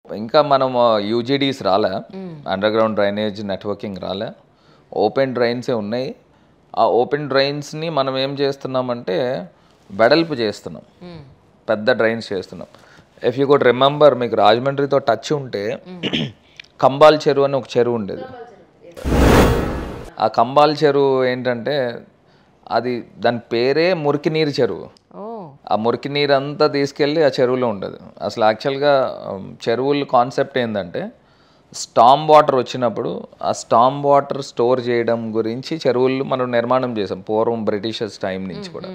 ఇంకా మనం యూజీడీస్ రాలే అండర్ గ్రౌండ్ డ్రైనేజ్ నెట్వర్కింగ్ రాలే ఓపెన్ డ్రైన్సే ఉన్నాయి ఆ ఓపెన్ డ్రైన్స్ని మనం ఏం చేస్తున్నామంటే వెడల్పు చేస్తున్నాం పెద్ద డ్రైన్స్ చేస్తున్నాం ఇఫ్ యూ గుడ్ రిమెంబర్ మీకు రాజమండ్రితో టచ్ ఉంటే కంబాల్ చెరువు అని ఒక చెరువు ఉండేది ఆ కంబాల్ చెరువు ఏంటంటే అది దాని పేరే మురికి నీరు చెరువు ఓ ఆ మురికి నీరు అంతా తీసుకెళ్ళి ఆ చెరువులో ఉండదు అసలు యాక్చువల్గా చెరువుల కాన్సెప్ట్ ఏంటంటే స్టామ్ వాటర్ వచ్చినప్పుడు ఆ స్టామ్ వాటర్ స్టోర్ చేయడం గురించి చెరువులు మనం నిర్మాణం చేసాం పూర్వం బ్రిటిషర్స్ టైం నుంచి కూడా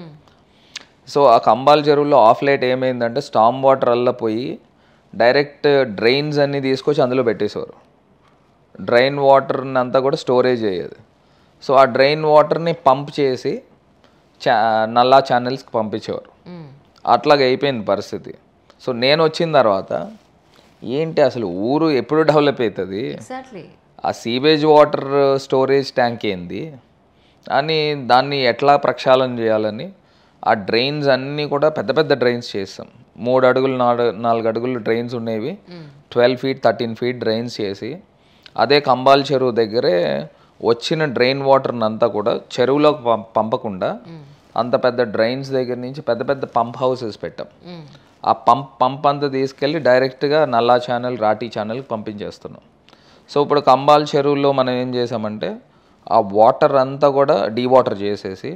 సో ఆ కంబాల్ చెరువులో ఆఫ్ లైట్ ఏమైందంటే స్టామ్ వాటర్ అల్లా పోయి డైరెక్ట్ డ్రైన్స్ అన్ని తీసుకొచ్చి అందులో పెట్టేసేవారు డ్రైన్ వాటర్ని అంతా కూడా స్టోరేజ్ అయ్యేది సో ఆ డ్రైన్ వాటర్ని పంప్ చేసి చా నల్లా ఛానల్స్కి పంపించేవారు అట్లాగే అయిపోయింది పరిస్థితి సో నేను వచ్చిన తర్వాత ఏంటి అసలు ఊరు ఎప్పుడు డెవలప్ అవుతుంది ఎగ్జాక్ట్లీ ఆ సీవేజ్ వాటర్ స్టోరేజ్ ట్యాంక్ ఏంది అని దాన్ని ఎట్లా ప్రక్షాళన చేయాలని ఆ డ్రైన్స్ అన్నీ కూడా పెద్ద పెద్ద డ్రైన్స్ చేస్తాం మూడు అడుగులు నాలుగు నాలుగు అడుగులు డ్రైన్స్ ఉండేవి twelve feet thirteen feet drains చేసి అదే కంబాల్ చెరువు దగ్గరే వచ్చిన డ్రైన్ వాటర్ని అంతా కూడా చెరువులోకి పం- పంపకుండా అంత పెద్ద డ్రైన్స్ దగ్గర నుంచి పెద్ద పెద్ద పంప్ హౌసెస్ పెట్టాం ఆ పంప్ పంప్ అంతా తీసుకెళ్ళి డైరెక్ట్గా నల్లా ఛానల్ రాటీ ఛానల్కి పంపించేస్తున్నాం సో ఇప్పుడు కంబాల్ చెరువులో మనం ఏం చేసామంటే ఆ వాటర్ అంతా కూడా డీవాటర్ చేసేసి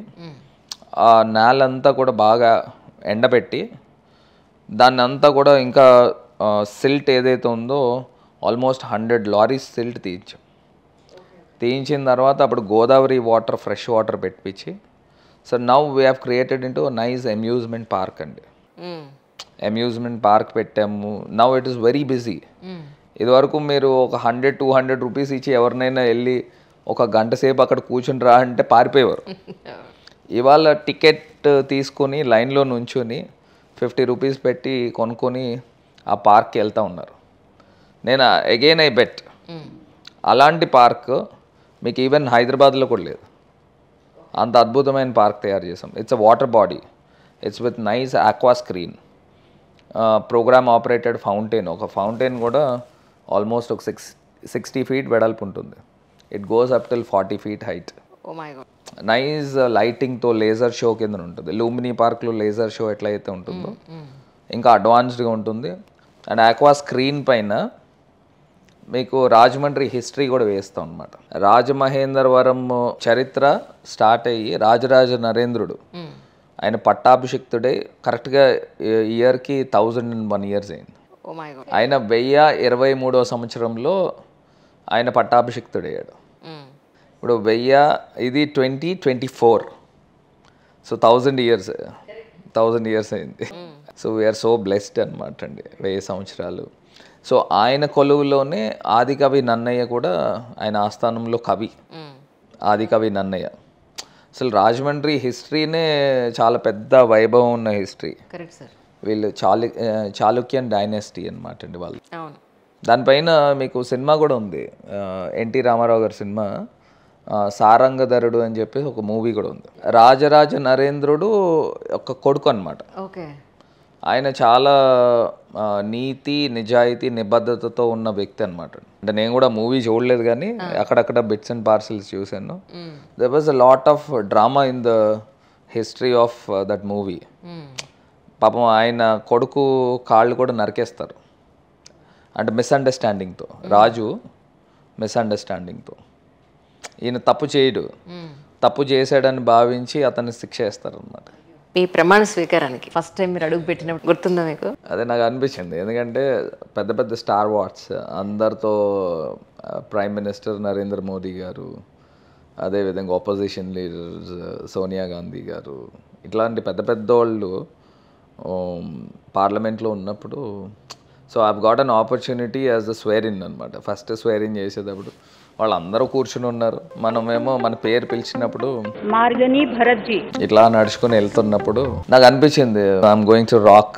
ఆ నేలంతా కూడా బాగా ఎండబెట్టి దాన్ని అంతా కూడా ఇంకా సిల్ట్ ఏదైతే ఉందో ఆల్మోస్ట్ హండ్రెడ్ లారీస్ సిల్ట్ తీయించాం తీయించిన తర్వాత అప్పుడు గోదావరి వాటర్ ఫ్రెష్ వాటర్ పెట్టించి so now we have created into nice amusement park అండి అమ్యూజ్మెంట్ పార్క్ పెట్టాము now it is very busy ఇదివరకు మీరు ఒక హండ్రెడ్ టూ హండ్రెడ్ రూపీస్ ఇచ్చి ఎవరినైనా వెళ్ళి ఒక గంట సేపు అక్కడ కూర్చుని రా అంటే పారిపోయేవారు ఇవాళ టికెట్ తీసుకొని లైన్లో నుంచుని ఫిఫ్టీ రూపీస్ పెట్టి కొనుక్కొని ఆ పార్క్కి వెళ్తూ ఉన్నారు నేను అగైన్ ఐ బెట్ అలాంటి పార్క్ మీకు ఈవెన్ హైదరాబాద్లో కూడా లేదు అంత అద్భుతమైన పార్క్ తయారు చేసాం it's a water body it's with nice aqua screen programme operated fountain ఒక ఫౌంటైన్ కూడా ఆల్మోస్ట్ ఒక సిక్స్ సిక్స్టీ ఫీట్ వెడల్పు ఉంటుంది it goes up till forty feet height oh my god nice లైటింగ్తో లేజర్ షో కింద ఉంటుంది లూమినీ పార్క్లో లేజర్ షో ఎట్లయితే ఉంటుందో ఇంకా అడ్వాన్స్డ్గా ఉంటుంది అండ్ ఆక్వా స్క్రీన్ పైన మీకు రాజమండ్రి హిస్టరీ కూడా వేస్తాం అనమాట రాజమహేంద్రవరం చరిత్ర స్టార్ట్ అయ్యి రాజరాజ నరేంద్రుడు ఆయన పట్టాభిషిక్తుడే కరెక్ట్గా ఇయర్కి థౌజండ్ అండ్ వన్ ఇయర్స్ అయింది ఓ మై గాడ్ ఆయన వెయ్యి ఇరవై మూడో సంవత్సరంలో ఆయన పట్టాభిషిక్తుడయ్యాడు ఇప్పుడు వెయ్యి ఇది twenty twenty four so thousand years thousand years అయింది సో వీఆర్ సో బ్లెస్డ్ అనమాట అండి వెయ్యి సంవత్సరాలు సో ఆయన కొలువులోనే ఆదికవి నన్నయ్య కూడా ఆయన ఆస్థానంలో కవి ఆదికవి నన్నయ్య అసలు రాజమండ్రి హిస్టరీనే చాలా పెద్ద వైభవం ఉన్న హిస్టరీ కరెక్ట్ సార్ వీళ్ళు చాలు చాళుక్యన్ డైనెస్టీ అనమాట అండి వాళ్ళు అవును దానిపైన మీకు సినిమా కూడా ఉంది ఎన్టీ రామారావు గారి సినిమా ఆ, సారంగధరుడు అని చెప్పేసి ఒక మూవీ కూడా ఉంది రాజరాజ నరేంద్రుడు ఒక కొడుకు అనమాట ఓకే ఆయన చాలా ఆ, నీతి నిజాయితీ నిబద్ధతతో ఉన్న వ్యక్తి అనమాట అంటే నేను కూడా మూవీ చూడలేదు కానీ అక్కడక్కడ బిట్స్ అండ్ పార్సల్స్ చూశాను there was a lot of drama in the history of that movie పాపం ఆయన కొడుకు కాళ్ళు కూడా నరికేస్తారు అంటే మిస్అండర్స్టాండింగ్తో రాజు మిస్అండర్స్టాండింగ్తో ఈయన తప్పు చేయడు తప్పు చేశాడని భావించి అతన్ని శిక్ష వేస్తారనమాట మీ ప్రమాణ స్వీకారానికి ఫస్ట్ టైం మీరు అడుగు పెట్టినప్పుడు గుర్తుందా మీకు అదే నాకు అనిపించింది ఎందుకంటే పెద్ద పెద్ద స్టార్ వాట్స్ అందరితో ప్రైమ్ మినిస్టర్ నరేంద్ర మోదీ గారు అదేవిధంగా ఆపోజిషన్ లీడర్స్ సోనియా గాంధీ గారు ఇట్లాంటి పెద్ద పెద్ద వాళ్ళు పార్లమెంట్లో ఉన్నప్పుడు so I got an opportunity as a swearing అనమాట ఫస్ట్ స్వేరిన్ చేసేటప్పుడు వాళ్ళందరూ కూర్చుని ఉన్నారు మనమేమో మన పేరు పిలిచినప్పుడు మార్గని భరత్ జీ ఇట్లా నడుచుకుని వెళ్తున్నప్పుడు నాకు అనిపించింది I'm going to rock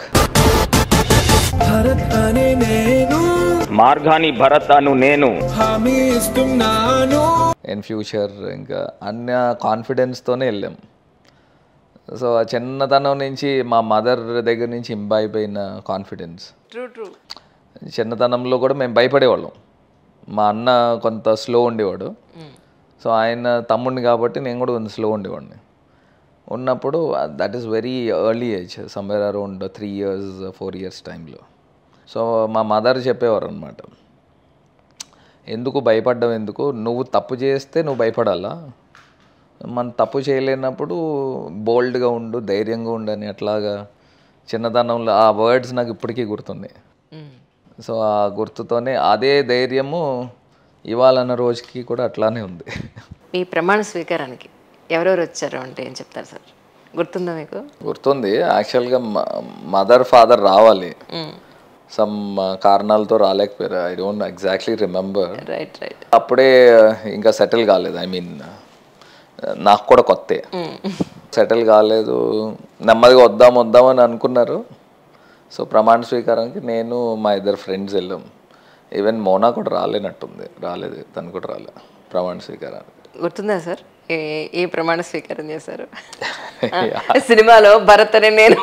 Bharat అనే నేను మార్గాని భరత్ అను నేను హామీ ఇస్తున్నాను ఇన్ ఫ్యూచర్ ఇంకా అన్న కాన్ఫిడెన్స్తోనే వెళ్ళాం సో ఆ చిన్నతనం నుంచి మా మదర్ దగ్గర నుంచి ఇంబైబ్ అయిన కాన్ఫిడెన్స్ ట్రూ ట్రూ చిన్నతనంలో కూడా మేము భయపడేవాళ్ళం మా అన్న కొంత స్లో ఉండేవాడు సో ఆయన తమ్ముడిని కాబట్టి నేను కూడా కొంచెం స్లో ఉండేవాడిని ఉన్నప్పుడు that is very early age somewhere around three years four years టైంలో సో మా మదర్ చెప్పేవారు అనమాట ఎందుకు భయపడ్డం ఎందుకు నువ్వు తప్పు చేస్తే నువ్వు భయపడాలా మనం తప్పు చేయలేనప్పుడు బోల్డ్గా ఉండు ధైర్యంగా ఉండు అని అట్లాగా చిన్నతనంలో ఆ వర్డ్స్ నాకు ఇప్పటికీ గుర్తున్నాయి సో ఆ గుర్తుతోనే అదే ధైర్యము ఇవాళన్న రోజుకి కూడా అట్లానే ఉంది మీ ప్రమాణ స్వీకారానికి ఎవరెవరు వచ్చారు అంటే ఏం చెప్తారు సార్ గుర్తుందా మీకు గుర్తుంది యాక్చువల్గా మదర్ ఫాదర్ రావాలి సమ్ కారణాలతో రాలేకపోయారు I don't exactly remember right right అప్పుడే ఇంకా సెటిల్ కాలేదు ఐ మీన్ నాకు కూడా కొత్తే సెటిల్ కాలేదు నెమ్మదిగా వద్దాం వద్దాం అని అనుకున్నారు సో ప్రమాణ స్వీకారానికి నేను మా ఇద్దరు ఫ్రెండ్స్ వెళ్ళాం ఈవెన్ మోనా కూడా రాలేనట్టుంది రాలేదు తను కూడా రాలే ప్రమాణ స్వీకారానికి గుర్తుందా సార్ ఏ ఏ ప్రమాణ స్వీకారం చేశారు సినిమాలో భరత్ అనే నేను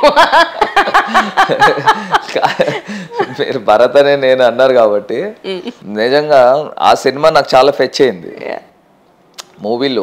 మీరు భరత్ అనే నేను అన్నారు కాబట్టి నిజంగా ఆ సినిమా నాకు చాలా ఫెచ్ అయింది మూవీలో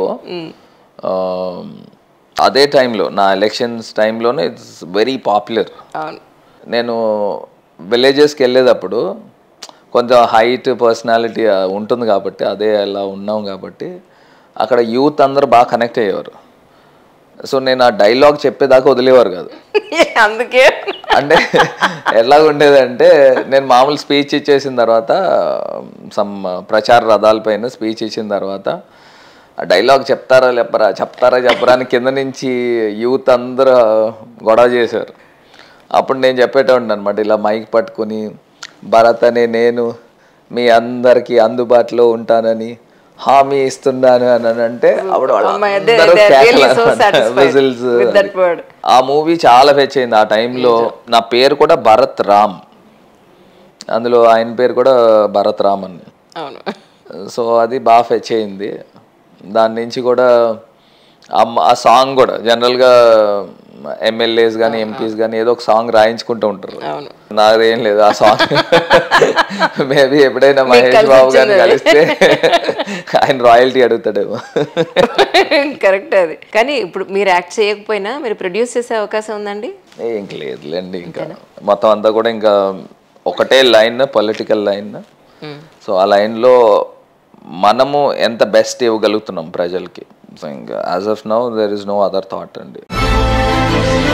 అదే టైంలో నా ఎలక్షన్స్ టైంలోనే ఇట్స్ వెరీ పాపులర్ అవును నేను విలేజెస్కి వెళ్ళేటప్పుడు కొంచెం హైట్ పర్సనాలిటీ ఉంటుంది కాబట్టి అదే అలా ఉన్నాం కాబట్టి అక్కడ యూత్ అందరూ బాగా కనెక్ట్ అయ్యేవారు సో నేను ఆ డైలాగ్ చెప్పేదాకా వదిలేవారు కాదు అందుకే అంటే ఎలా ఉండేదంటే నేను మామూలు స్పీచ్ ఇచ్చేసిన తర్వాత సమ్ ప్రచార రథాలపైన స్పీచ్ ఇచ్చిన తర్వాత ఆ డైలాగ్ చెప్తారా చెప్పరా చెప్తారా చెప్పరా అని కింద నుంచి యూత్ అందరూ గొడవ చేశారు అప్పుడు నేను చెప్పేటోండి అనమాట ఇలా మైక్ పట్టుకుని భరత్ అనే నేను మీ అందరికీ అందుబాటులో ఉంటానని హామీ ఇస్తున్నాను అని అంటే అప్పుడు అమ్మాయి, they- వాళ్ళందరూ they are really కేకలు so అన్నమాట. satisfied Whistles with that అది. word. ఆ మూవీ చాలా ఫెచ్ అయింది ఆ టైంలో నా పేరు కూడా భరత్ రామ్ అందులో ఆయన పేరు కూడా భరత్ రామ్ అని అవును సో అది బాగా ఫెచ్ అయింది దాని నుంచి కూడా ఆ- ఆ సాంగ్ కూడా జనరల్గా ఎమ్మెల్యేస్ కానీ ఎంపీస్ కానీ ఏదో ఒక సాంగ్ రాయించుకుంటూ ఉంటారు అవును నాదేం లేదు ఆ సాంగ్ మేబీ ఎప్పుడైనా మహేష్ కలిసి బాబు గారిని వచ్చింది అది. కలిస్తే ఆయన రాయల్టీ అడుగుతాడేమో కరెక్ట్ అది కానీ ఇప్పుడు మీరు యాక్ట్ చేయకపోయినా మీరు ప్రొడ్యూస్ చేసే అవకాశం ఉందండి ఏ, ఇంక లేదులేండి ఇంకా మొత్తం అంతా కూడా ఇంకా ఒకటే లైన్ పొలిటికల్ లైన్ సో ఆ లైన్లో మనము ఎంత బెస్ట్ ఇవ్వగలుగుతున్నాం ప్రజలకి సో ఇంకా as of now there is no other thought అండి